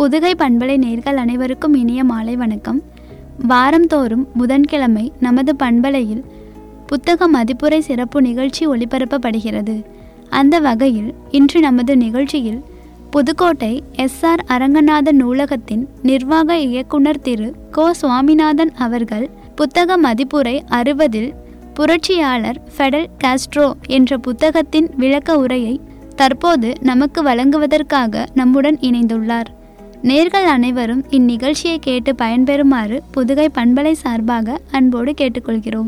புதுகை பண்பலை நேர்கள் அனைவருக்கும் இனிய மாலை வணக்கம் வாரந்தோறும் புதன்கிழமை நமது பண்பலையில் புத்தக மதிப்புரை சிறப்பு நிகழ்ச்சி ஒளிபரப்பப்படுகிறது அந்த வகையில் இன்று நமது நிகழ்ச்சியில் புதுக்கோட்டை எஸ்ஆர் அரங்கநாதன் நூலகத்தின் நிர்வாக இயக்குனர் திரு கோ சுவாமிநாதன் அவர்கள் புத்தக மதிப்புரை அறுபதில் புரட்சியாளர் ஃபெடல் காஸ்ட்ரோ என்ற புத்தகத்தின் விளக்க உரையை தற்போது நமக்கு வழங்குவதற்காக நம்முடன் இணைந்துள்ளார் நேர்கள் அனைவரும் இந்நிகழ்ச்சியை கேட்டு பயன்பெறுமாறு புதுகை பண்பலை சார்பாக அன்போடு கேட்டுக்கொள்கிறோம்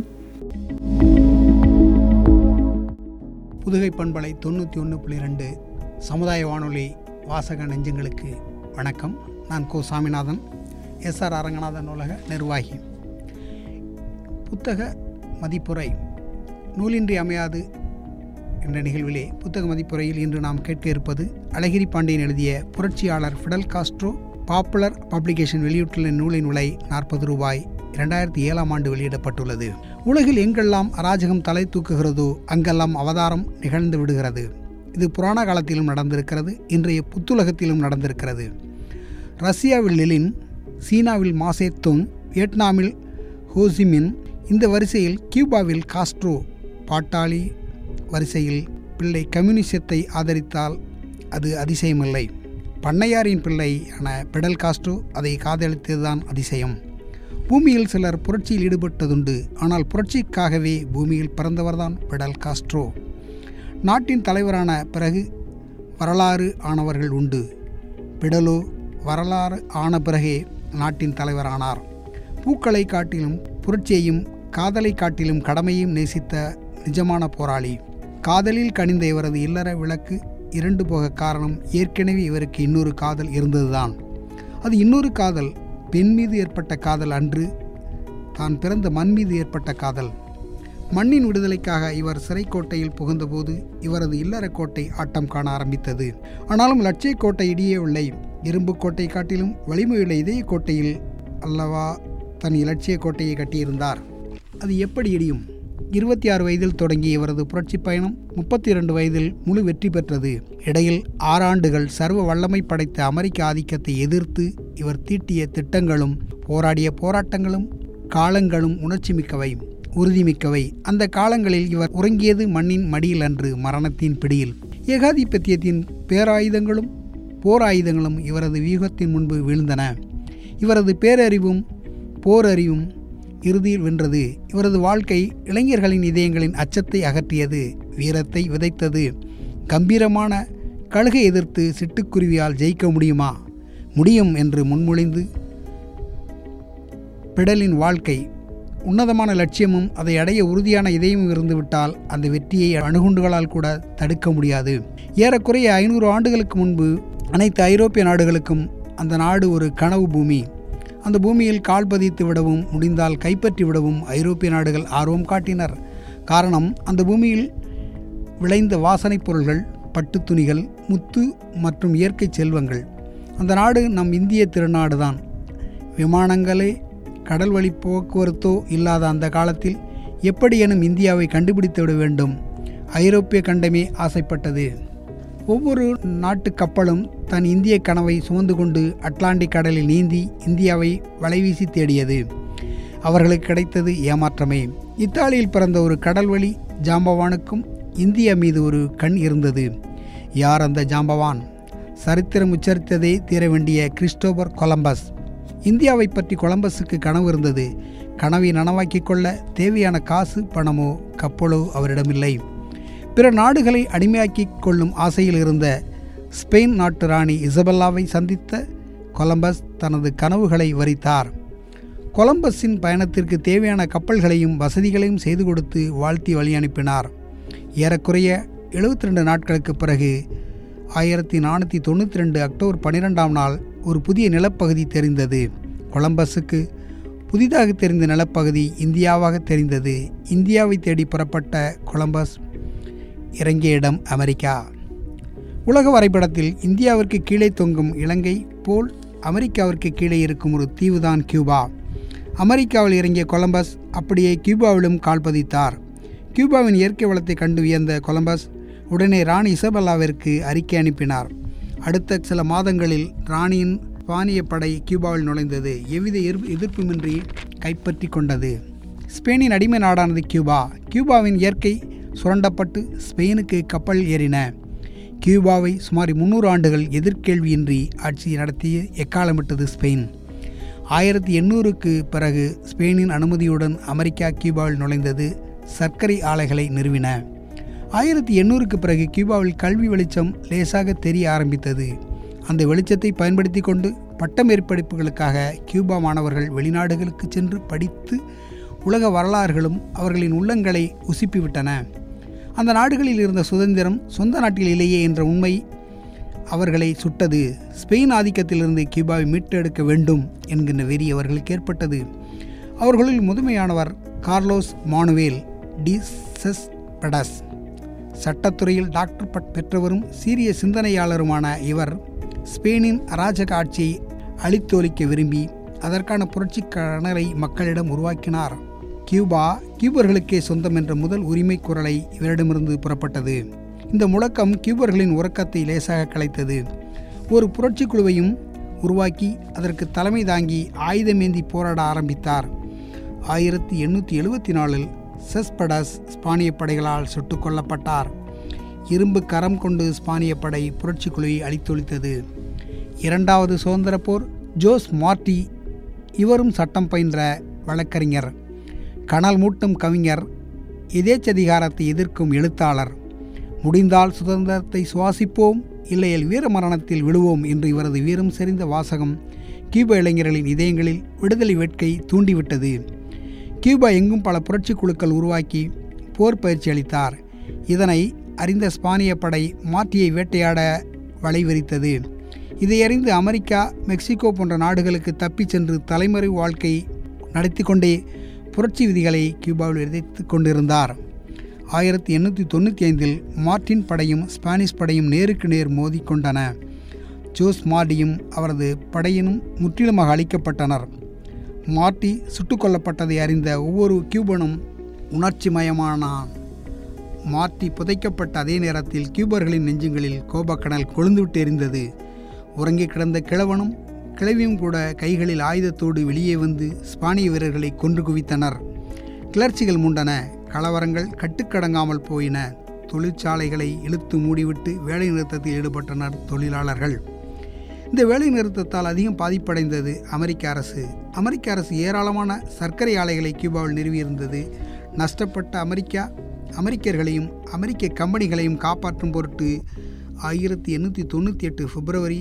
புதுகை பண்பலை தொண்ணூற்றி ஒன்று புள்ளி ரெண்டு சமுதாய வானொலி வாசக நெஞ்சங்களுக்கு வணக்கம் நான் கோ சாமிநாதன் எஸ்ஆர் அரங்கநாதன் நூலக நிர்வாகி புத்தக மதிப்புரை நூலின்றி அமையாது என்ற நிகழ்விலே புத்தக மதிப்புரையில் இன்று நாம் கேட்க இருப்பது அழகிரி பாண்டியன் எழுதிய புரட்சியாளர் ஃபிடல் காஸ்ட்ரோ பாப்புலர் பப்ளிகேஷன் வெளியிட்டுள்ள நூலின் விலை நாற்பது ரூபாய் இரண்டாயிரத்தி ஏழாம் ஆண்டு வெளியிடப்பட்டுள்ளது உலகில் எங்கெல்லாம் அராஜகம் தலை தூக்குகிறதோ அங்கெல்லாம் அவதாரம் நிகழ்ந்து விடுகிறது இது புராண காலத்திலும் நடந்திருக்கிறது இன்றைய புத்துலகத்திலும் நடந்திருக்கிறது ரஷ்யாவில் லெலின் சீனாவில் மாசேத்துங் வியட்நாமில் ஹோசிமின் இந்த வரிசையில் கியூபாவில் காஸ்ட்ரோ பாட்டாளி வரிசையில் பிள்ளை கம்யூனிசத்தை ஆதரித்தால் அது அதிசயமில்லை பண்ணையாரின் பிள்ளையான பெடல் காஸ்ட்ரோ அதை காதலித்ததுதான் அதிசயம் பூமியில் சிலர் புரட்சியில் ஈடுபட்டதுண்டு ஆனால் புரட்சிக்காகவே பூமியில் பிறந்தவர்தான் பெடல் காஸ்ட்ரோ நாட்டின் தலைவரான பிறகு வரலாறு ஆனவர்கள் உண்டு பிடலோ வரலாறு ஆன பிறகே நாட்டின் தலைவரானார் பூக்களை காட்டிலும் புரட்சியையும் காதலை காட்டிலும் கடமையும் நேசித்த நிஜமான போராளி காதலில் கனிந்த இவரது இல்லற விளக்கு இரண்டு போக காரணம் ஏற்கனவே இவருக்கு இன்னொரு காதல் இருந்ததுதான் அது இன்னொரு காதல் பெண் மீது ஏற்பட்ட காதல் அன்று தான் பிறந்த மண் மீது ஏற்பட்ட காதல் மண்ணின் விடுதலைக்காக இவர் சிறைக்கோட்டையில் புகுந்தபோது இவரது இல்லற கோட்டை ஆட்டம் காண ஆரம்பித்தது ஆனாலும் லட்சிய கோட்டை இடியவில்லை இரும்பு கோட்டை காட்டிலும் வலிமையுள்ள இதய கோட்டையில் அல்லவா தன் இலட்சிய கோட்டையை கட்டியிருந்தார் அது எப்படி இடியும் இருபத்தி ஆறு வயதில் தொடங்கிய இவரது புரட்சி பயணம் முப்பத்தி இரண்டு வயதில் முழு வெற்றி பெற்றது இடையில் ஆறாண்டுகள் சர்வ வல்லமை படைத்த அமெரிக்க ஆதிக்கத்தை எதிர்த்து இவர் தீட்டிய திட்டங்களும் போராடிய போராட்டங்களும் காலங்களும் உணர்ச்சிமிக்கவை உறுதிமிக்கவை அந்த காலங்களில் இவர் உறங்கியது மண்ணின் மடியில் அன்று மரணத்தின் பிடியில் ஏகாதிபத்தியத்தின் பேராயுதங்களும் போர் ஆயுதங்களும் இவரது வியூகத்தின் முன்பு வீழ்ந்தன இவரது பேரறிவும் போர் அறிவும் இறுதியில் வென்றது இவரது வாழ்க்கை இளைஞர்களின் இதயங்களின் அச்சத்தை அகற்றியது வீரத்தை விதைத்தது கம்பீரமான கழுகை எதிர்த்து சிட்டுக்குருவியால் ஜெயிக்க முடியுமா முடியும் என்று முன்மொழிந்து பிடலின் வாழ்க்கை உன்னதமான லட்சியமும் அதை அடைய உறுதியான இதயமும் இருந்துவிட்டால் அந்த வெற்றியை அணுகுண்டுகளால் கூட தடுக்க முடியாது ஏறக்குறைய ஐநூறு ஆண்டுகளுக்கு முன்பு அனைத்து ஐரோப்பிய நாடுகளுக்கும் அந்த நாடு ஒரு கனவு பூமி அந்த பூமியில் கால் பதித்து விடவும் முடிந்தால் கைப்பற்றி விடவும் ஐரோப்பிய நாடுகள் ஆர்வம் காட்டினர் காரணம் அந்த பூமியில் விளைந்த வாசனைப் பொருள்கள் பட்டு துணிகள் முத்து மற்றும் இயற்கை செல்வங்கள் அந்த நாடு நம் இந்திய திருநாடுதான் விமானங்களே கடல் வழி போக்குவரத்தோ இல்லாத அந்த காலத்தில் எப்படியேனும் இந்தியாவை கண்டுபிடித்து விட வேண்டும் ஐரோப்பிய கண்டமே ஆசைப்பட்டது ஒவ்வொரு நாட்டு கப்பலும் தன் இந்திய கனவை சுமந்து கொண்டு அட்லாண்டிக் கடலில் நீந்தி இந்தியாவை வலைவீசி தேடியது அவர்களுக்கு கிடைத்தது ஏமாற்றமே இத்தாலியில் பிறந்த ஒரு கடல்வழி ஜாம்பவானுக்கும் இந்தியா மீது ஒரு கண் இருந்தது யார் அந்த ஜாம்பவான் சரித்திரம் உச்சரித்ததே தீர வேண்டிய கிறிஸ்டோபர் கொலம்பஸ் இந்தியாவை பற்றி கொலம்பஸுக்கு கனவு இருந்தது கனவை நனவாக்கிக் கொள்ள தேவையான காசு பணமோ கப்பலோ அவரிடமில்லை பிற நாடுகளை அடிமையாக்கிக் கொள்ளும் ஆசையில் இருந்த ஸ்பெயின் நாட்டு ராணி இசபெல்லாவை சந்தித்த கொலம்பஸ் தனது கனவுகளை வரித்தார் கொலம்பஸின் பயணத்திற்கு தேவையான கப்பல்களையும் வசதிகளையும் செய்து கொடுத்து வாழ்த்தி வழி அனுப்பினார் ஏறக்குறைய எழுபத்தி ரெண்டு நாட்களுக்கு பிறகு ஆயிரத்தி நானூற்றி தொண்ணூற்றி ரெண்டு அக்டோபர் பன்னிரெண்டாம் நாள் ஒரு புதிய நிலப்பகுதி தெரிந்தது கொலம்பஸுக்கு புதிதாக தெரிந்த நிலப்பகுதி இந்தியாவாக தெரிந்தது இந்தியாவை தேடி புறப்பட்ட கொலம்பஸ் இறங்கிய இடம் அமெரிக்கா உலக வரைபடத்தில் இந்தியாவிற்கு கீழே தொங்கும் இலங்கை போல் அமெரிக்காவிற்கு கீழே இருக்கும் ஒரு தீவுதான் கியூபா அமெரிக்காவில் இறங்கிய கொலம்பஸ் அப்படியே கியூபாவிலும் கால் பதித்தார் கியூபாவின் இயற்கை வளத்தை கண்டு வியந்த கொலம்பஸ் உடனே ராணி இசபெல்லாவிற்கு அறிக்கை அனுப்பினார் அடுத்த சில மாதங்களில் ராணியின் ஸ்பானிய படை கியூபாவில் நுழைந்தது எவ்வித எதிர்ப்பு எதிர்ப்புமின்றி கைப்பற்றி கொண்டது ஸ்பெயினின் அடிமை நாடானது கியூபா கியூபாவின் இயற்கை சுரண்டப்பட்டு ஸ்பெயினுக்கு கப்பல் ஏறின கியூபாவை சுமார் முந்நூறு ஆண்டுகள் எதிர்கேள்வியின்றி ஆட்சி நடத்திய எக்காலமிட்டது ஸ்பெயின் ஆயிரத்தி எண்ணூறுக்கு பிறகு ஸ்பெயினின் அனுமதியுடன் அமெரிக்கா கியூபாவில் நுழைந்தது சர்க்கரை ஆலைகளை நிறுவின ஆயிரத்தி எண்ணூறுக்கு பிறகு கியூபாவில் கல்வி வெளிச்சம் லேசாக தெரிய ஆரம்பித்தது அந்த வெளிச்சத்தை பயன்படுத்தி கொண்டு பட்டமேற்படிப்புகளுக்காக கியூபா மாணவர்கள் வெளிநாடுகளுக்கு சென்று படித்து உலக வரலாறுகளும் அவர்களின் உள்ளங்களை உசுப்பிவிட்டன அந்த நாடுகளில் இருந்த சுதந்திரம் சொந்த நாட்டில் இல்லையே என்ற உண்மை அவர்களை சுட்டது ஸ்பெயின் ஆதிக்கத்திலிருந்து கியூபாவை மீட்டெடுக்க வேண்டும் என்கின்ற வெறி அவர்களுக்கு ஏற்பட்டது அவர்களில் முதுமையானவர் Carlos Manuel de Cespedes சட்டத்துறையில் டாக்டர் பட் பெற்றவரும் சீரிய சிந்தனையாளருமான இவர் ஸ்பெயினின் அராஜக ஆட்சியை அழித்தொழிக்க விரும்பி அதற்கான புரட்சி கணரை மக்களிடம் உருவாக்கினார் கியூபா கியூபர்களுக்கே சொந்தம் என்ற முதல் உரிமை குரலை இவரிடமிருந்து புறப்பட்டது இந்த முழக்கம் கியூபர்களின் உறக்கத்தை லேசாக கலைத்தது ஒரு புரட்சி குழுவையும் உருவாக்கி அதற்கு தலைமை தாங்கி ஆயுதமேந்தி போராட ஆரம்பித்தார் ஆயிரத்தி எண்ணூற்றி எழுபத்தி நாலில் செஸ்படஸ் ஸ்பானிய படைகளால் சுட்டுக் கொல்லப்பட்டார் இரும்பு கரம் கொண்டு ஸ்பானிய படை புரட்சி குழுவை அழித்தொழித்தது இரண்டாவது சுதந்திர போர் ஜோஸ் மார்டி இவரும் சட்டம் பயின்ற வழக்கறிஞர் கனல் மூட்டும் கவிஞர் எதேச்சதிகாரத்தை எதிர்க்கும் எழுத்தாளர் முடிந்தால் சுதந்திரத்தை சுவாசிப்போம் இல்லையல் வீர மரணத்தில் விழுவோம் என்று இவரது வீரம் செறிந்த வாசகம் கியூபா இளைஞர்களின் இதயங்களில் விடுதலை வேட்கை தூண்டிவிட்டது கியூபா எங்கும் பல புரட்சி குழுக்கள் உருவாக்கி போர் பயிற்சி அளித்தார் இதனை அறிந்த ஸ்பானிய படை மாட்டியை வேட்டையாட வலைவிரித்தது இதை அறிந்து அமெரிக்கா மெக்சிகோ போன்ற நாடுகளுக்கு தப்பிச் சென்று தலைமறை வாழ்க்கை நடத்தி கொண்டே புரட்சி விதிகளை கியூபாவில் விதைத்து கொண்டிருந்தார் ஆயிரத்தி எண்ணூற்றி தொண்ணூற்றி ஐந்தில் மார்டின் படையும் ஸ்பானிஷ் படையும் நேருக்கு நேர் மோதிக்கொண்டன ஜோஸ் மார்டியும் அவரது படையினும் முற்றிலுமாக அழிக்கப்பட்டனர் மார்டி சுட்டுக் கொல்லப்பட்டதை அறிந்த ஒவ்வொரு கியூபனும் உணர்ச்சிமயமானான் மார்டி புதைக்கப்பட்ட அதே நேரத்தில் கியூபர்களின் நெஞ்சுங்களில் கோபக்கடல் கொழுந்துவிட்டு எரிந்தது உறங்கி கிடந்த கிழவனும் கிழவியும் கூட கைகளில் ஆயுதத்தோடு வெளியே வந்து ஸ்பானிய வீரர்களை கொன்று குவித்தனர் கிளர்ச்சிகள் மூண்டன கலவரங்கள் கட்டுக்கடங்காமல் போயின தொழிற்சாலைகளை இழுத்து மூடிவிட்டு வேலை நிறுத்தத்தில் ஈடுபட்டனர் தொழிலாளர்கள் இந்த வேலை நிறுத்தத்தால் அதிகம் பாதிப்படைந்தது அமெரிக்க அரசு அமெரிக்க அரசு ஏராளமான சர்க்கரை ஆலைகளை கியூபாவில் நிறுவியிருந்தது நஷ்டப்பட்ட அமெரிக்கா அமெரிக்கர்களையும் அமெரிக்க கம்பெனிகளையும் காப்பாற்றும் பொருட்டு ஆயிரத்தி எண்ணூற்றி தொண்ணூற்றி எட்டு பிப்ரவரி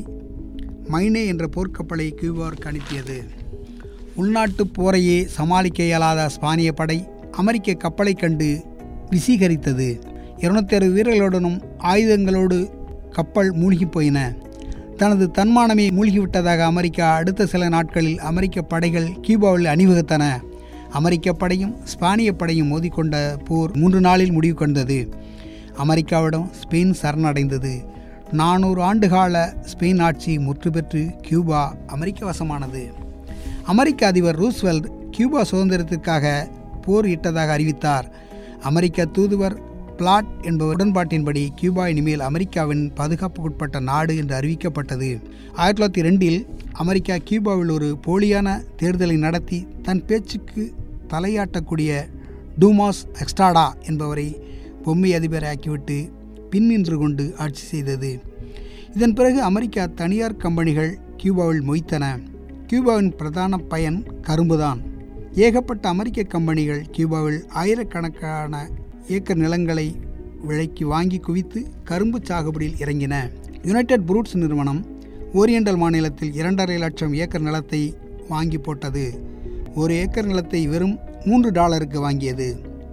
மைனே என்ற போர்க்கப்பலை கியூபாவிற்கு அனுப்பியது உள்நாட்டு போரையே சமாளிக்க இயலாத ஸ்பானிய படை அமெரிக்க கப்பலை கண்டு விசீகரித்தது இருநூத்தி அறுபது வீரர்களுடனும் ஆயுதங்களோடு கப்பல் மூழ்கி போயின தனது தன்மானமே மூழ்கிவிட்டதாக அமெரிக்கா அடுத்த சில நாட்களில் அமெரிக்க படைகள் கியூபாவில் அணிவகுத்தன அமெரிக்க படையும் ஸ்பானிய படையும் மோதிக்கொண்ட போர் மூன்று நாளில் முடிவு கொண்டது அமெரிக்காவிடம் ஸ்பெயின் சரணடைந்தது நானூறு ஆண்டுகால ஸ்பெயின் ஆட்சி முற்று பெற்று கியூபா அமெரிக்க வசமானது அமெரிக்க அதிபர் ரூஸ்வெல்ட் கியூபா சுதந்திரத்திற்காக போர் இட்டதாக அறிவித்தார் அமெரிக்க தூதுவர் பிளாட் என்பவர் உடன்பாட்டின்படி கியூபா இனிமேல் அமெரிக்காவின் பாதுகாப்புக்குட்பட்ட நாடு என்று அறிவிக்கப்பட்டது ஆயிரத்தி தொள்ளாயிரத்தி ரெண்டில் அமெரிக்கா கியூபாவில் ஒரு போலியான தேர்தலை நடத்தி தன் பேச்சுக்கு தலையாட்டக்கூடிய டூமாஸ் எக்ஸ்டாடா என்பவரை பொம்மை அதிபராக்கிவிட்டு பின் நின்று கொண்டு ஆட்சி செய்தது இதன் பிறகு அமெரிக்கா தனியார் கம்பெனிகள் கியூபாவில் மொய்த்தன கியூபாவின் பிரதான பயன் கரும்புதான் ஏகப்பட்ட அமெரிக்க கம்பெனிகள் கியூபாவில் ஆயிரக்கணக்கான ஏக்கர் நிலங்களை விலைக்கு வாங்கி குவித்து கரும்பு சாகுபடியில் இறங்கின யுனைடெட் புரூட்ஸ் நிறுவனம் ஓரியண்டல் மாநிலத்தில் இரண்டரை லட்சம் ஏக்கர் நிலத்தை வாங்கி போட்டது ஒரு ஏக்கர் நிலத்தை வெறும் மூன்று டாலருக்கு வாங்கியது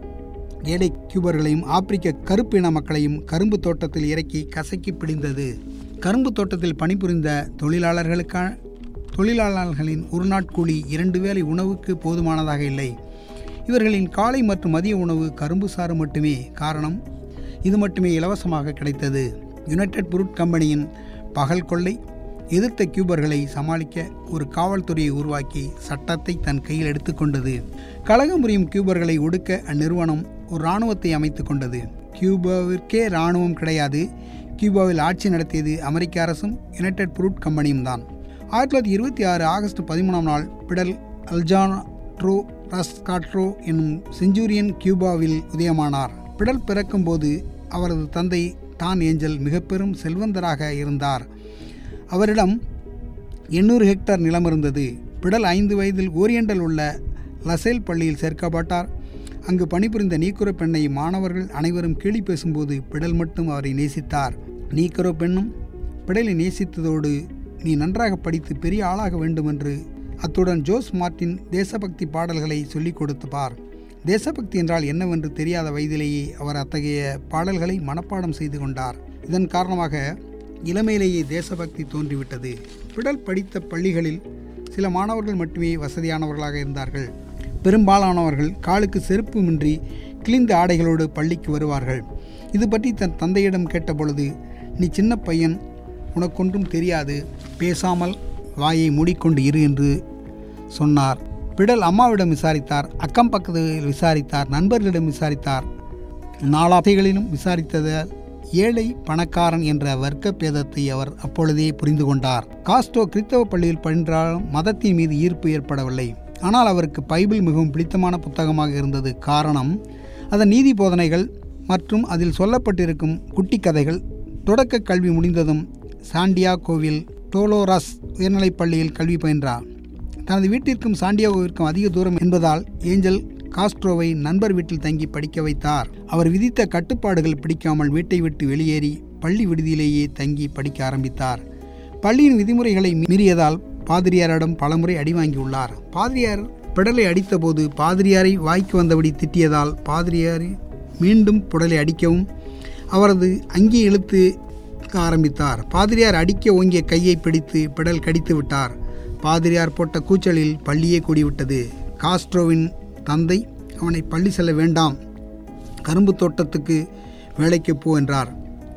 ஏழை கியூபர்களையும் ஆப்பிரிக்க கருப்பு இன மக்களையும் கரும்பு தோட்டத்தில் இறக்கி கசக்கி பிடிந்தது கரும்பு தோட்டத்தில் பணிபுரிந்த தொழிலாளர்களுக்கான தொழிலாளர்களின் ஒரு நாட்கூலி இரண்டு வேளை உணவுக்கு போதுமானதாக இல்லை இவர்களின் காலை மற்றும் மதிய உணவு கரும்பு சாறு மட்டுமே காரணம் இது மட்டுமே இலவசமாக கிடைத்தது யுனைடெட் புரூட் கம்பெனியின் பகல் கொள்ளை எதிர்த்த கியூபர்களை சமாளிக்க ஒரு காவல்துறையை உருவாக்கி சட்டத்தை தன் கையில் எடுத்துக்கொண்டது கழகம் புரியும் கியூபர்களை ஒடுக்க அந்நிறுவனம் ஒரு இராணுவத்தை அமைத்து கொண்டது கியூபாவிற்கே இராணுவம் கிடையாது கியூபாவில் ஆட்சி நடத்தியது அமெரிக்க அரசும் யுனைடெட் புரூட் கம்பெனியும் தான் ஆயிரத்தி தொள்ளாயிரத்தி இருபத்தி ஆறு ஆகஸ்ட் பதிமூணாம் நாள் பிடல் அல்ஜான்ட்ரோ ரஸ்காட்ரோ என்னும் செஞ்சுரியன் கியூபாவில் உதயமானார் பிடல் பிறக்கும்போது அவரது தந்தை டான் ஏஞ்சல் மிக பெரும் செல்வந்தராக இருந்தார் அவரிடம் எண்ணூறு ஹெக்டேர் நிலம் இருந்தது பிடல் ஐந்து வயதில் ஓரியண்டல் உள்ள லசேல் பள்ளியில் சேர்க்கப்பட்டார் அங்கு பணிபுரிந்த நீக்குரோ பெண்ணை மாணவர்கள் அனைவரும் கேலி பேசும்போது பிடல் மட்டும் அவரை நேசித்தார் நீக்குரோ பெண்ணும் பிடலை நேசித்ததோடு நீ நன்றாக படித்து பெரிய ஆளாக வேண்டுமென்று அத்துடன் ஜோஸ் மார்ட்டின் தேசபக்தி பாடல்களை சொல்லிக் கொடுத்துப்பார் தேசபக்தி என்றால் என்னவென்று தெரியாத வயதிலேயே அவர் அத்தகைய பாடல்களை மனப்பாடம் செய்து கொண்டார் இதன் காரணமாக இளமையிலேயே தேசபக்தி தோன்றிவிட்டது பிடல் படித்த பள்ளிகளில் சில மாணவர்கள் மட்டுமே வசதியானவர்களாக இருந்தார்கள் பெரும்பாலானவர்கள் காலுக்கு செருப்புமின்றி கிழிந்த ஆடைகளோடு பள்ளிக்கு வருவார்கள் இது பற்றி தன் தந்தையிடம் கேட்டபொழுது நீ சின்ன பையன் உனக்கொன்றும் தெரியாது பேசாமல் வாயை மூடிக்கொண்டு இரு என்று சொன்னார் பிடல் அம்மாவிடம் விசாரித்தார் அக்கம் பக்கத்தில் விசாரித்தார் நண்பர்களிடம் விசாரித்தார் நாலாத்தைகளிலும் விசாரித்ததால் ஏழை பணக்காரன் என்ற வர்க்க பேதத்தை அவர் அப்பொழுதே புரிந்து கொண்டார் காஸ்டோ கிறித்தவ பள்ளியில் பயின்றாலும் மதத்தின் மீது ஈர்ப்பு ஏற்படவில்லை ஆனால் அவருக்கு பைபிள் மிகவும் பிடித்தமான புத்தகமாக இருந்தது காரணம் அதன் நீதி போதனைகள் மற்றும் அதில் சொல்லப்பட்டிருக்கும் குட்டி கதைகள் தொடக்க கல்வி முடிந்ததும் சாண்டியாகோவில் டோலோரஸ் உயர்நிலைப் பள்ளியில் கல்வி பயின்றார் தனது வீட்டிற்கும் சாண்டியாகோவிற்கும் அதிக தூரம் என்பதால் ஏஞ்சல் காஸ்ட்ரோவை நண்பர் வீட்டில் தங்கி படிக்க வைத்தார் அவர் விதித்த கட்டுப்பாடுகள் பிடிக்காமல் வீட்டை விட்டு வெளியேறி பள்ளி விடுதியிலேயே தங்கி படிக்க ஆரம்பித்தார் பள்ளியின் விதிமுறைகளை மீறியதால் பாதிரியாரிடம் பலமுறை அடி வாங்கியுள்ளார் பாதிரியார் பிடலை அடித்தபோது பாதிரியாரை வாய்க்கு வந்தபடி திட்டியதால் பாதிரியாரை மீண்டும் புடலை அடிக்கவும் அவரது அங்கி இழுத்து ஆரம்பித்தார் பாதிரியார் அடிக்க ஓங்கிய கையை பிடித்து பிடல் கடித்து விட்டார் பாதிரியார் போட்ட கூச்சலில் பள்ளியே கூடிவிட்டது காஸ்ட்ரோவின் தந்தை அவனை பள்ளி செல்ல வேண்டாம் கரும்பு தோட்டத்துக்கு வேலைக்கு போ என்றார்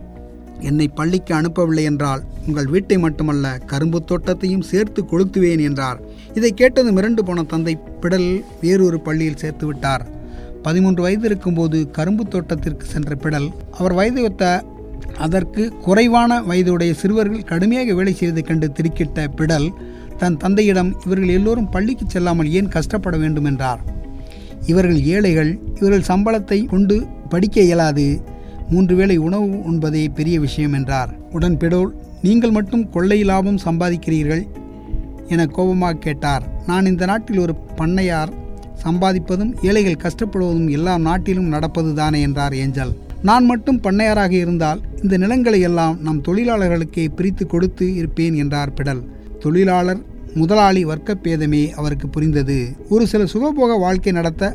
என்னை பள்ளிக்கு அனுப்பவில்லை என்றால் உங்கள் வீட்டை மட்டுமல்ல கரும்பு தோட்டத்தையும் சேர்த்து கொளுத்துவேன் என்றார் இதை கேட்டது மிரண்டு போன தந்தை பிடல் வேறொரு பள்ளியில் சேர்த்து விட்டார் பதிமூன்று வயது இருக்கும்போது கரும்பு தோட்டத்திற்கு சென்ற பிடல் அவர் வயது ஒத்த அதற்கு குறைவான வயதுடைய சிறுவர்கள் கடுமையாக வேலை செய்வதை கண்டு திடுக்கிட்ட பிடல் தன் தந்தையிடம் இவர்கள் எல்லோரும் பள்ளிக்கு செல்லாமல் ஏன் கஷ்டப்பட வேண்டும் என்றார் இவர்கள் ஏழைகள் இவர்கள் சம்பளத்தை கொண்டு படிக்க இயலாது மூன்று வேளை உணவு உண்பதே பெரிய விஷயம் என்றார் உடன் பிடோல் நீங்கள் மட்டும் கொள்ளை லாபம் சம்பாதிக்கிறீர்கள் என கோபமாக கேட்டார் நான் இந்த நாட்டில் ஒரு பண்ணையார் சம்பாதிப்பதும் ஏழைகள் கஷ்டப்படுவதும் எல்லா நாட்டிலும் நடப்பது தானே என்றார் ஏஞ்சல் நான் மட்டும் பண்ணையாராக இருந்தால் இந்த நிலங்களை எல்லாம் நம் தொழிலாளர்களுக்கே பிரித்து கொடுத்து இருப்பேன் என்றார் பிடல் தொழிலாளர் முதலாளி வர்க்க பேதமே அவருக்கு புரிந்தது ஒரு சில சுகபோக வாழ்க்கை நடத்த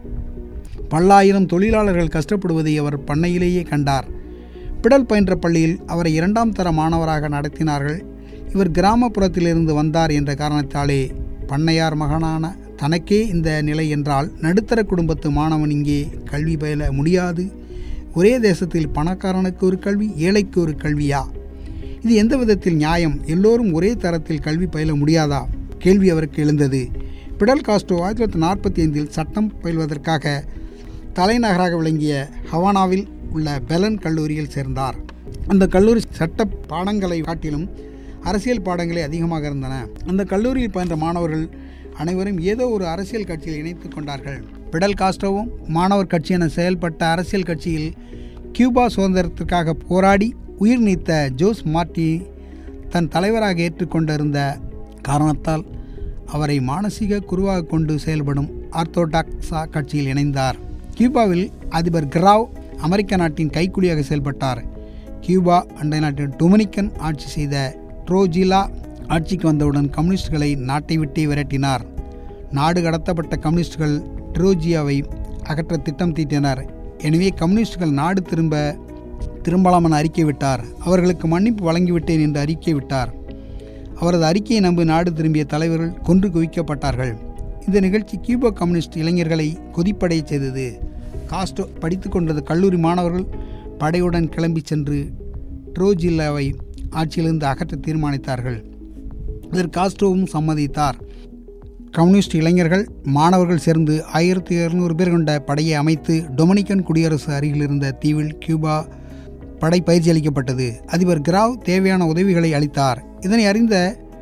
பல்லாயிரம் தொழிலாளர்கள் கஷ்டப்படுவதை அவர் பண்ணையிலேயே கண்டார் பிடல் பயின்ற பள்ளியில் அவரை இரண்டாம் தர மாணவராக நடத்தினார்கள் இவர் கிராமப்புறத்திலிருந்து வந்தார் என்ற காரணத்தாலே பண்ணையார் மகனான தனக்கே இந்த நிலை என்றால் நடுத்தர குடும்பத்து மாணவன் இங்கே கல்வி பயில முடியாது ஒரே தேசத்தில் பணக்காரனுக்கு ஒரு கல்வி ஏழைக்கு ஒரு கல்வியா இது எந்த விதத்தில் நியாயம் எல்லோரும் ஒரே தரத்தில் கல்வி பயில முடியாதா கேள்வி அவருக்கு எழுந்தது பிடல் காஸ்டோ ஆயிரத்தி தொள்ளாயிரத்தி நாற்பத்தி ஐந்தில் சட்டம் பயில்வதற்காக தலைநகராக விளங்கிய ஹவானாவில் உள்ள பெலன் கல்லூரியில் சேர்ந்தார் அந்த கல்லூரி சட்ட பாடங்களை காட்டிலும் அரசியல் பாடங்களே அதிகமாக இருந்தன அந்த கல்லூரியில் பயின்ற மாணவர்கள் அனைவரும் ஏதோ ஒரு அரசியல் கட்சியில் இணைத்து கொண்டார்கள் பிடல் காஸ்டோவும் மாணவர் கட்சி என செயல்பட்ட அரசியல் கட்சியில் கியூபா சுதந்திரத்திற்காக போராடி உயிர் நீத்த ஜோஸ் மார்டி தன் தலைவராக ஏற்றுக்கொண்டிருந்த காரணத்தால் அவரை மானசீக குருவாக கொண்டு செயல்படும் ஆர்த்தோடாக்ஸா கட்சியில் இணைந்தார் கியூபாவில் அதிபர் கிராவ் அமெரிக்க நாட்டின் கைக்குலியாக செயல்பட்டார் கியூபா அண்டை நாட்டின் டொமினிக்கன் ஆட்சி செய்த ட்ரோஜிலா ஆட்சிக்கு வந்தவுடன் கம்யூனிஸ்டுகளை நாட்டை விட்டே விரட்டினார் நாடு கடத்தப்பட்ட கம்யூனிஸ்டுகள் ட்ரோஜியாவை அகற்ற திட்டம் தீட்டினர் எனவே கம்யூனிஸ்டுகள் நாடு திரும்ப திரும்பலாம் என அறிக்கை விட்டார் அவர்களுக்கு மன்னிப்பு வழங்கிவிட்டேன் என்று அறிக்கை விட்டார் அவரது அறிக்கையை நம்பி நாடு திரும்பிய தலைவர்கள் கொன்று குவிக்கப்பட்டார்கள் இந்த நிகழ்ச்சி கியூபா கம்யூனிஸ்ட் இளைஞர்களை கொதிப்படைய செய்தது காஸ்டோ படித்து கொண்டது கல்லூரி மாணவர்கள் படையுடன் கிளம்பி சென்று ட்ரோஜில்லாவை ஆட்சியிலிருந்து அகற்ற தீர்மானித்தார்கள் இதற்கு காஸ்ட்ரோவும் சம்மதித்தார் கம்யூனிஸ்ட் இளைஞர்கள் மாணவர்கள் சேர்ந்து ஆயிரத்தி இருநூறு பேர் கொண்ட படையை அமைத்து டொமினிக்கன் குடியரசு அருகில் இருந்த தீவில் கியூபா படை பயிற்சி அளிக்கப்பட்டது அதிபர் கிராவ் தேவையான உதவிகளை அளித்தார் இதனை அறிந்த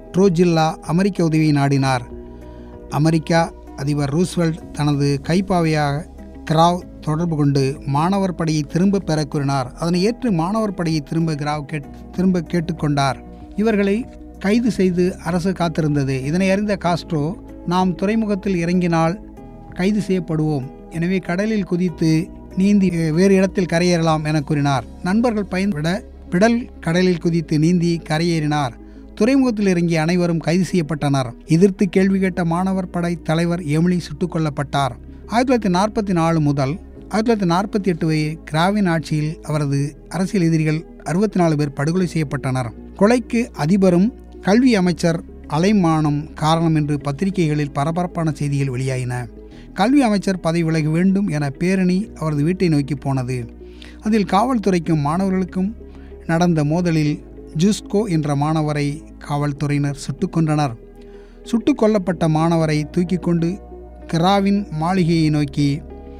ட்ரோஜில்லா அமெரிக்க உதவியை நாடினார் அமெரிக்கா அதிபர் ரூஸ்வெல்ட் தனது கைப்பாவையாக கிராவ் தொடர்பு கொண்டு மாணவர் படையை திரும்ப பெற கூறினார் அதனை ஏற்று மாணவர் படையை திரும்ப கிராவ் கேட் திரும்ப கேட்டுக்கொண்டார் இவர்களை கைது செய்து அரசு காத்திருந்தது இதனை அறிந்த காஸ்ட்ரோ நாம் துறைமுகத்தில் இறங்கினால் கைது செய்யப்படுவோம் எனவே கடலில் குதித்து நீந்தி வேறு இடத்தில் கரையேறலாம் என கூறினார் நண்பர்கள் பயன்பட பிடல் கடலில் குதித்து நீந்தி கரையேறினார் துறைமுகத்தில் இறங்கிய அனைவரும் கைது செய்யப்பட்டனர் எதிர்த்து கேள்வி கேட்ட மாணவர் படை தலைவர் எமிலி சுட்டுக் கொல்லப்பட்டார் ஆயிரத்தி தொள்ளாயிரத்தி நாற்பத்தி நாலு முதல் ஆயிரத்தி தொள்ளாயிரத்தி நாற்பத்தி எட்டு வரை கிராவின் ஆட்சியில் அவரது அரசியல் எதிரிகள் அறுபத்தி நாலு பேர் படுகொலை செய்யப்பட்டனர் கொலைக்கு அதிபரும் கல்வி அமைச்சர் அலைமானம் காரணம் என்று பத்திரிகைகளில் பரபரப்பான செய்திகள் வெளியாயின கல்வி அமைச்சர் பதவி விலக வேண்டும் என பேரணி அவரது வீட்டை நோக்கி போனது அதில் காவல்துறைக்கும் மாணவர்களுக்கும் நடந்த மோதலில் ஜூஸ்கோ என்ற மாணவரை காவல்துறையினர் சுட்டுக் கொன்றனர் சுட்டுக் கொல்லப்பட்ட மாணவரை தூக்கி கொண்டு கிராவின் மாளிகையை நோக்கி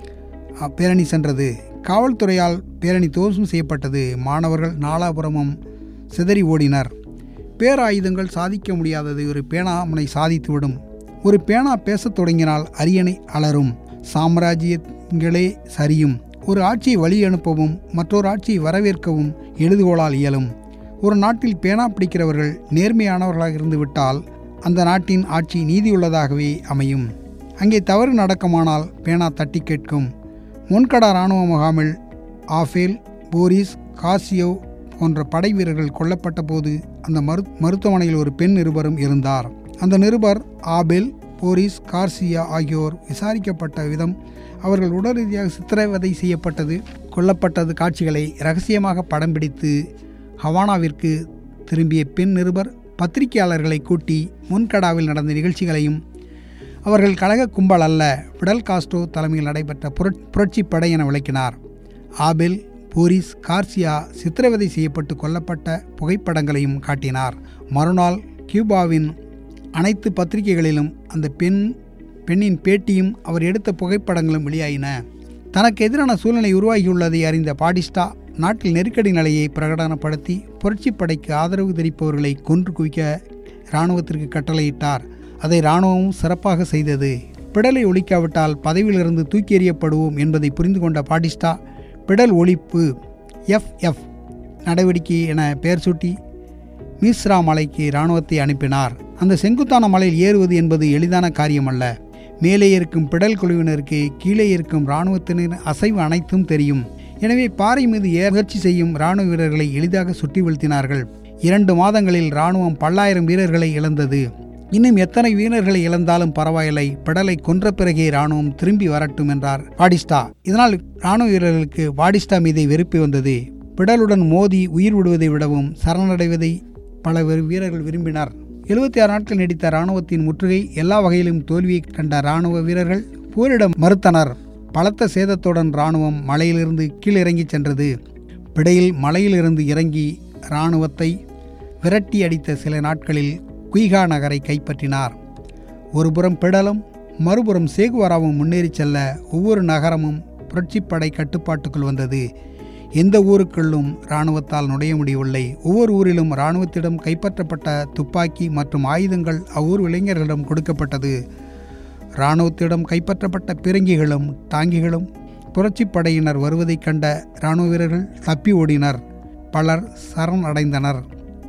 அ, பேரணி சென்றது காவல்துறையால் பேரணி தோசம் செய்யப்பட்டது மாணவர்கள் நாலாபுரமும் சிதறி ஓடினர் பேராயுதங்கள் சாதிக்க முடியாதது ஒரு பேனா முனை சாதித்துவிடும் ஒரு பேனா பேசத் தொடங்கினால் அரியணை அலரும் சாம்ராஜ்யங்களே சரியும் ஒரு ஆட்சியை வழி அனுப்பவும் மற்றொரு ஆட்சியை வரவேற்கவும் எழுதுகோளால் இயலும் ஒரு நாட்டில் பேனா பிடிக்கிறவர்கள் நேர்மையானவர்களாக இருந்துவிட்டால் அந்த நாட்டின் ஆட்சி நீதியுள்ளதாகவே அமையும் அங்கே தவறு நடக்குமானால் பேனா தட்டி கேட்கும் முன்கடா இராணுவ முகாமில் ஆஃபேல் போரிஸ் காசியோ போன்ற படை வீரர்கள் கொல்லப்பட்ட போது அந்த மரு மருத்துவமனையில் ஒரு பெண் நிருபரும் இருந்தார் அந்த நிருபர் ஆபெல் போரிஸ் கார்சியா ஆகியோர் விசாரிக்கப்பட்ட விதம் அவர்கள் உடல் ரீதியாக சித்திரவதை செய்யப்பட்டது கொல்லப்பட்டது காட்சிகளை ரகசியமாக படம் பிடித்து ஹவானாவிற்கு திரும்பிய பெண் நிருபர் பத்திரிகையாளர்களை கூட்டி முன்கடாவில் நடந்த நிகழ்ச்சிகளையும் அவர்கள் கழக கும்பல் அல்ல பிடல் காஸ்ட்ரோ தலைமையில் நடைபெற்ற புரட் புரட்சிப் படை என விளக்கினார் ஆபெல் போரிஸ் கார்சியா சித்திரவதை செய்யப்பட்டு கொல்லப்பட்ட புகைப்படங்களையும் காட்டினார் மறுநாள் கியூபாவின் அனைத்து பத்திரிகைகளிலும் அந்த பெண் பெண்ணின் பேட்டியும் அவர் எடுத்த புகைப்படங்களும் வெளியாயின தனக்கு எதிரான சூழ்நிலை உருவாகியுள்ளதை அறிந்த பாடிஸ்டா நாட்டில் நெருக்கடி நிலையை பிரகடனப்படுத்தி புரட்சிப் படைக்கு ஆதரவு தெரிவிப்பவர்களை கொன்று குவிக்க இராணுவத்திற்கு கட்டளையிட்டார் அதை இராணுவமும் சிறப்பாக செய்தது பிடலை ஒழிக்காவிட்டால் பதவியிலிருந்து தூக்கி எறியப்படுவோம் என்பதை புரிந்து கொண்ட பாடிஸ்டா பிடல் ஒழிப்பு எஃப்எஃப் நடவடிக்கை என பெயர் சூட்டி மீஸ்ரா மலைக்கு இராணுவத்தை அனுப்பினார் அந்த செங்குத்தான மலையில் ஏறுவது என்பது எளிதான காரியமல்ல மேலே இருக்கும் பிடல் குழுவினருக்கு கீழே இருக்கும் இராணுவத்தினர் அசைவு அனைத்தும் தெரியும் எனவே பாறை மீது ஏற முயற்சி செய்யும் இராணுவ வீரர்களை எளிதாக சுட்டி வீழ்த்தினார்கள் இரண்டு மாதங்களில் இராணுவம் பல்லாயிரம் வீரர்களை இழந்தது இன்னும் எத்தனை வீரர்களை இழந்தாலும் பரவாயில்லை பிடலை கொன்ற பிறகே இராணுவம் திரும்பி வரட்டும் என்றார் பாடிஸ்டா இதனால் இராணுவ வீரர்களுக்கு பாடிஸ்டா மீதே வெறுப்பு வந்தது பிடலுடன் மோதி உயிர் விடுவதை விடவும் சரணடைவதை பல வீர- வீரர்கள் விரும்பினர் எழுபத்தி ஆறு நாட்கள் நீடித்த இராணுவத்தின் முற்றுகை எல்லா வகையிலும் தோல்வியை கண்ட இராணுவ வீரர்கள் போரிட மறுத்தனர் பலத்த சேதத்துடன் இராணுவம் மலையிலிருந்து கீழிறங்கிச் சென்றது பிடையில் மலையிலிருந்து இறங்கி இராணுவத்தை விரட்டி அடித்த சில நாட்களில் குய்கா நகரை கைப்பற்றினார் ஒருபுறம் பிடலும் மறுபுறம் சேகுவாராவும் முன்னேறிச் செல்ல ஒவ்வொரு நகரமும் புரட்சிப்படை கட்டுப்பாட்டுக்குள் வந்தது எந்த ஊருக்குள்ளும் இராணுவத்தால் நுழைய முடியவில்லை ஒவ்வொரு ஊரிலும் இராணுவத்திடம் கைப்பற்றப்பட்ட துப்பாக்கி மற்றும் ஆயுதங்கள் அவ்வூர் இளைஞர்களிடம் கொடுக்கப்பட்டது இராணுவத்திடம் கைப்பற்றப்பட்ட பிறங்கிகளும் டாங்கிகளும் புரட்சிப் படையினர் வருவதைக் கண்ட இராணுவ வீரர்கள் தப்பி ஓடினர் பலர் சரண் அடைந்தனர்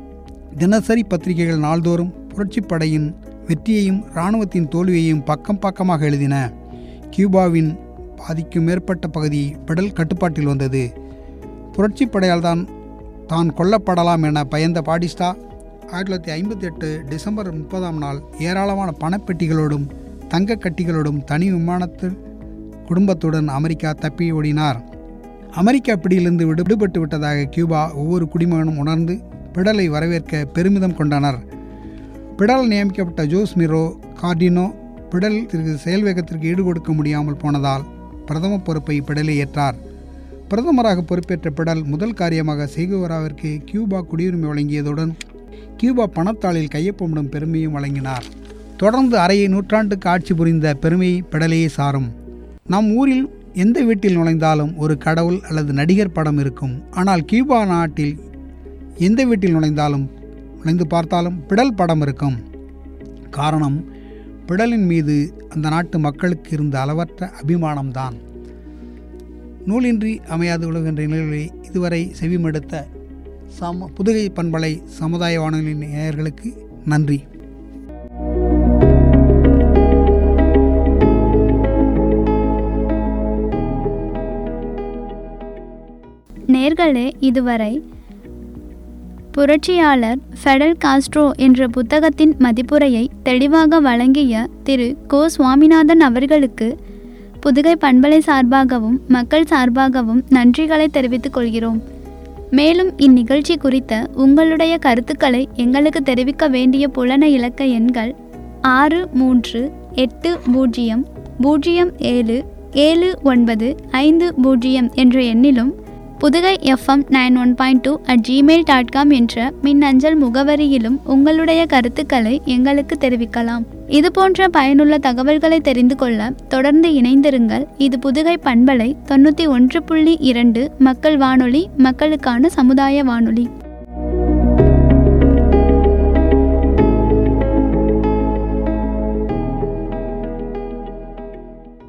தினசரி பத்திரிகைகள் நாள்தோறும் புரட்சிப் படையின் வெற்றியையும் இராணுவத்தின் தோல்வியையும் பக்கம் பக்கமாக எழுதின கியூபாவின் பாதிக்கும் மேற்பட்ட பகுதி பிடல் கட்டுப்பாட்டில் வந்தது புரட்சிப் படையால் தான் தான் கொல்லப்படலாம் என பயந்த பாடிஸ்டா ஆயிரத்தி தொள்ளாயிரத்தி ஐம்பத்தி எட்டு டிசம்பர் முப்பதாம் நாள் ஏராளமான பணப்பெட்டிகளோடும் தங்கக் கட்டிகளோடும் தனி விமானத்தில் குடும்பத்துடன் அமெரிக்கா தப்பி ஓடினார் அமெரிக்கா பிடியிலிருந்து விடு- விடுபட்டு விட்டதாக கியூபா ஒவ்வொரு குடிமகனும் உணர்ந்து பிடலை வரவேற்க பெருமிதம் கொண்டனர் பிடல் நியமிக்கப்பட்ட ஜோஸ் மிரோ கார்டினோ பிடலிற்கு செயல் வேகத்திற்கு ஈடு கொடுக்க முடியாமல் போனதால் பிரதம பொறுப்பை பிடலே ஏற்றார் பிரதமராக பொறுப்பேற்ற பிடல் முதல் காரியமாக சேகுவராவிற்கு கியூபா குடியுரிமை வழங்கியதுடன் கியூபா பணத்தாளில் கையொப்பமிடும் பெருமையும் வழங்கினார் தொடர்ந்து அரையை நூற்றாண்டுக்கு ஆட்சி புரிந்த பெருமை பிடலையே சாரும் நம் ஊரில் எந்த வீட்டில் நுழைந்தாலும் ஒரு கடவுள் அல்லது நடிகர் படம் இருக்கும் ஆனால் கியூபா நாட்டில் எந்த வீட்டில் நுழைந்தாலும் நுழைந்து பார்த்தாலும் பிடல் படம் இருக்கும் காரணம் பிடலின் மீது அந்த நாட்டு மக்களுக்கு இருந்த அளவற்ற அபிமானம்தான் நூலின்றி அமையாது உலகின்ற நிலைகளை இதுவரை செவிமடுத்த சம புதுகை பண்பலை சமுதாய வானொலி நேயர்களுக்கு நன்றி நேர்களே இதுவரை புரட்சியாளர் ஃபெடல் காஸ்ட்ரோ என்ற புத்தகத்தின் மதிப்புரையை தெளிவாக வழங்கிய திரு கோ சுவாமிநாதன் அவர்களுக்கு புதுகை பண்பலை சார்பாகவும் மக்கள் சார்பாகவும் நன்றிகளை தெரிவித்துக் கொள்கிறோம் மேலும் இந்நிகழ்ச்சி குறித்த உங்களுடைய கருத்துக்களை எங்களுக்கு தெரிவிக்க வேண்டிய புலன இலக்க எண்கள் ஆறு மூன்று எட்டு பூஜ்ஜியம் பூஜ்ஜியம் ஏழு ஏழு ஒன்பது ஐந்து பூஜ்ஜியம் என்ற எண்ணிலும் Pudugai F M nine one point two at Gmail dot com என்ற மின்னஞ்சல் முகவரியிலும் உங்களுடைய கருத்துக்களை எங்களுக்கு தெரிவிக்கலாம் இது போன்ற பயனுள்ள தகவல்களை தெரிந்து கொள்ள தொடர்ந்து இணைந்திருங்கள் இது புதுகை பண்பலை தொண்ணூற்றி ஒன்று புள்ளி இரண்டு மக்கள் வானொலி மக்களுக்கான சமுதாய வானொலி